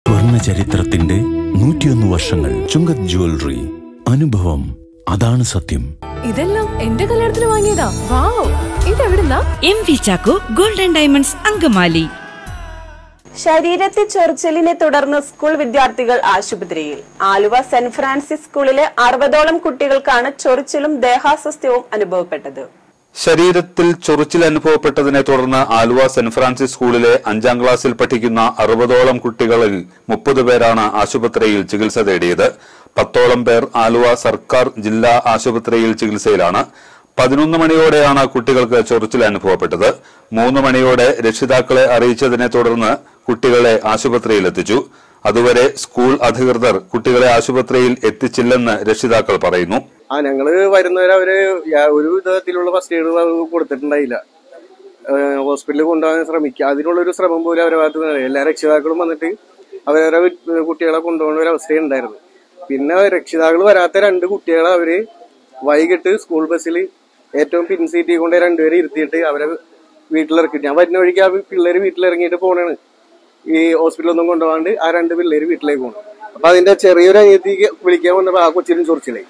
സ്വർണ്ണ ചരിത്രത്തിന്റെ നൂറ്റിയൊന്ന് വർഷങ്ങൾ ചുങ്കത് ജ്വല്ലറി അനുഭവം അതാണ് സത്യം ഇതെല്ലാം എന്റെ കല്യാണത്തിന് വാങ്ങിയതാ വാവ് ഇതെവിടുന്നാ M V Chacko golden diamonds Angamaly ശരീരത്തിൽ ചൊറിച്ചിലിനെ തുടർന്ന് സ്കൂൾ വിദ്യാർത്ഥികൾ ആശുപത്രിയിൽ ആലുവ സെന്റ് ഫ്രാൻസിസ് സ്കൂളിലെ അറുപതോളം കുട്ടികൾക്കാണ് ചൊറിച്ചിലും ദേഹാസ്വസ്ഥ്യവും അനുഭവപ്പെട്ടത് ശരീരത്തിൽ ചൊറിച്ചിൽ അനുഭവപ്പെട്ടതിനെ തുടർന്ന് ആലുവ സെന്റ് ഫ്രാൻസിസ് സ്കൂളിലെ അഞ്ചാം ക്ലാസ്സിൽ പഠിക്കുന്ന അറുപതോളം കുട്ടികളിൽ മുപ്പത് പേരാണ് ആശുപത്രിയിൽ ചികിത്സ തേടിയത് പത്തോളം പേർ ആലുവ സർക്കാർ ജില്ലാ ആശുപത്രിയിൽ ചികിത്സയിലാണ് പതിനൊന്ന് മണിയോടെയാണ് കുട്ടികൾക്ക് ചൊറിച്ചിൽ അനുഭവപ്പെട്ടത് മൂന്ന് മണിയോടെ രക്ഷിതാക്കളെ അറിയിച്ചതിനെ തുടർന്ന് കുട്ടികളെ ആശുപത്രിയിൽ എത്തിച്ചു അതുവരെ സ്കൂൾ അധികൃതർ കുട്ടികളെ ആശുപത്രിയിൽ എത്തിച്ചില്ലെന്ന് രക്ഷിതാക്കൾ പറയുന്നു ആ ഞങ്ങള് വരുന്നവരെ അവര് യാ- ഒരു വിധത്തിലുള്ള ഫസ്റ്റ് എയ്ഡ് കൊടുത്തിട്ടുണ്ടായില്ല ഏഹ് ഹോസ്പിറ്റലിൽ കൊണ്ടുപോകാൻ ശ്രമിക്കുക അതിനുള്ള ഒരു ശ്രമം പോലും അവരെ ഭാഗത്ത് നിന്ന് എല്ലാ രക്ഷിതാക്കളും വന്നിട്ട് അവരവരെ വി- കുട്ടികളെ കൊണ്ടുപോകുന്ന ഒരു അവസ്ഥയുണ്ടായിരുന്നു പിന്നെ രക്ഷിതാക്കൾ വരാത്ത രണ്ട് കുട്ടികളെ അവര് വൈകിട്ട് സ്കൂൾ ബസ്സിൽ ഏറ്റവും പിൻ സീറ്റിൽ കൊണ്ട് രണ്ടുപേരെ ഇരുത്തിയിട്ട് അവരെ വീട്ടിലിറക്കി ഞാൻ വരുന്ന വഴിക്ക് ആ പിള്ളേര് വീട്ടിലിറങ്ങിയിട്ട് പോണാണ് ഈ ഹോസ്പിറ്റലൊന്നും കൊണ്ടുപോകാണ്ട് ആ രണ്ട് പിള്ളേര് വീട്ടിലേക്ക് പോകണം അപ്പൊ അതിന്റെ ചെറിയൊരു അനിയത്തിക്ക് വിളിക്കാൻ വന്നപ്പോ ആ കൊച്ചിനും ചൊറിച്ചിലായി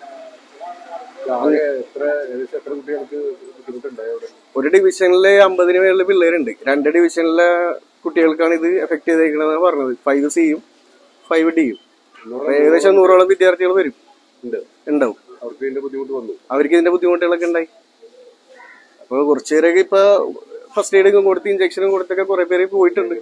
ഒരു ഡിവിഷനിലെ അമ്പതിന് മേളിൽ പിള്ളേരുണ്ട് രണ്ട് ഡിവിഷനിലെ കുട്ടികൾക്കാണ് ഇത് എഫക്ട് ചെയ്തേക്കണെന്നാണ് പറഞ്ഞത് ഫൈവ് സിയും ഫൈവ് ഡിയും ഏകദേശം നൂറോളം വിദ്യാർത്ഥികൾ വരും ഉണ്ടാവും അവർക്ക് ഇതിന്റെ ബുദ്ധിമുട്ടുകളൊക്കെ ഉണ്ടായി അപ്പൊ കുറച്ചുപേരൊക്കെ ഇപ്പൊ ഫസ്റ്റ് എയ്ഡും കൊടുത്ത് ഇഞ്ചക്ഷനും കൊടുത്തൊക്കെ കുറെ പേര് പോയിട്ടുണ്ട്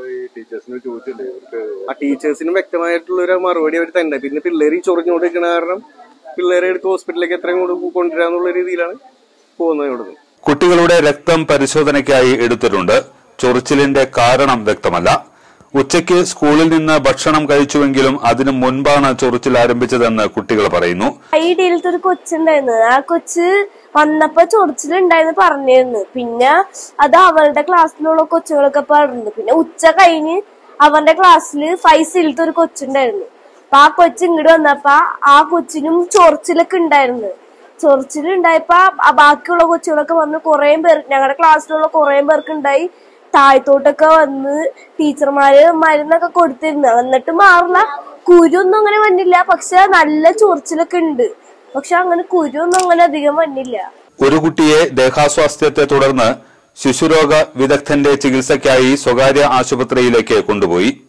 ആ ടീച്ചേഴ്സിനും വ്യക്തമായിട്ടുള്ള ഒരു മറുപടി അവർ തന്നെ പിന്നെ പിള്ളേർ ഈ ചൊറിഞ്ഞുകൊണ്ടിരിക്കണ കാരണം പിള്ളേരെ എടുത്ത് ഹോസ്പിറ്റലിലേക്ക് എത്രയും കൂടെ കൊണ്ടുവരാന്നുള്ള രീതിയിലാണ് പോകുന്നത് ഇവിടുന്ന് കുട്ടികളുടെ രക്തം പരിശോധനയ്ക്കായി എടുത്തിട്ടുണ്ട് ചൊറിച്ചിലിന്റെ കാരണം വ്യക്തമല്ല ഉച്ചയ്ക്ക് സ്കൂളിൽ നിന്ന് ഭക്ഷണം കഴിച്ചുവെങ്കിലും അതിനു മുൻപാണ് ചൊറിച്ചിൽ ആരംഭിച്ചതെന്ന് കുട്ടികൾ പറയുന്നു ഈ ഡീലത്തെ ഒരു കൊച്ചുണ്ടായിരുന്നു ആ കൊച്ച് വന്നപ്പോ ചൊറിച്ചിലുണ്ടായിരുന്നു പറഞ്ഞിരുന്നു പിന്നെ അത് അവളുടെ ക്ലാസ്സിലുള്ള കൊച്ചുകളൊക്കെ പറഞ്ഞു പിന്നെ ഉച്ച കഴിഞ്ഞ് അവന്റെ ക്ലാസ്സിൽ ഫൈസിലത്തെ ഒരു കൊച്ചുണ്ടായിരുന്നു അപ്പൊ ആ കൊച്ചു ഇങ്ങോട്ട് വന്നപ്പോ ആ കൊച്ചിനും ചൊറിച്ചിലൊക്കെ ഉണ്ടായിരുന്നു ചൊറിച്ചിലുണ്ടായപ്പോ ആ ബാക്കിയുള്ള കൊച്ചുകളൊക്കെ വന്ന് കുറേ പേർ ഞങ്ങളുടെ ക്ലാസ്സിലുള്ള കുറേ പേർക്ക് ഉണ്ടായി താഴത്തോട്ടൊക്കെ വന്ന് ടീച്ചർമാര് മരുന്നൊക്കെ കൊടുത്തിരുന്നു എന്നിട്ട് മാറില്ല കുരുയൊന്നും അങ്ങനെ വന്നില്ല പക്ഷെ നല്ല ചൊറിച്ചിലൊക്കെ ഉണ്ട് പക്ഷെ അങ്ങനെ കുരുയൊന്നും അങ്ങനെ അധികം വന്നില്ല ഒരു കുട്ടിയെ ദേഹാസ്വാസ്ഥ്യത്തെ തുടർന്ന് ശിശുരോഗ വിദഗ്ധന്റെ ചികിത്സയ്ക്കായി സ്വകാര്യ ആശുപത്രിയിലേക്ക് കൊണ്ടുപോയി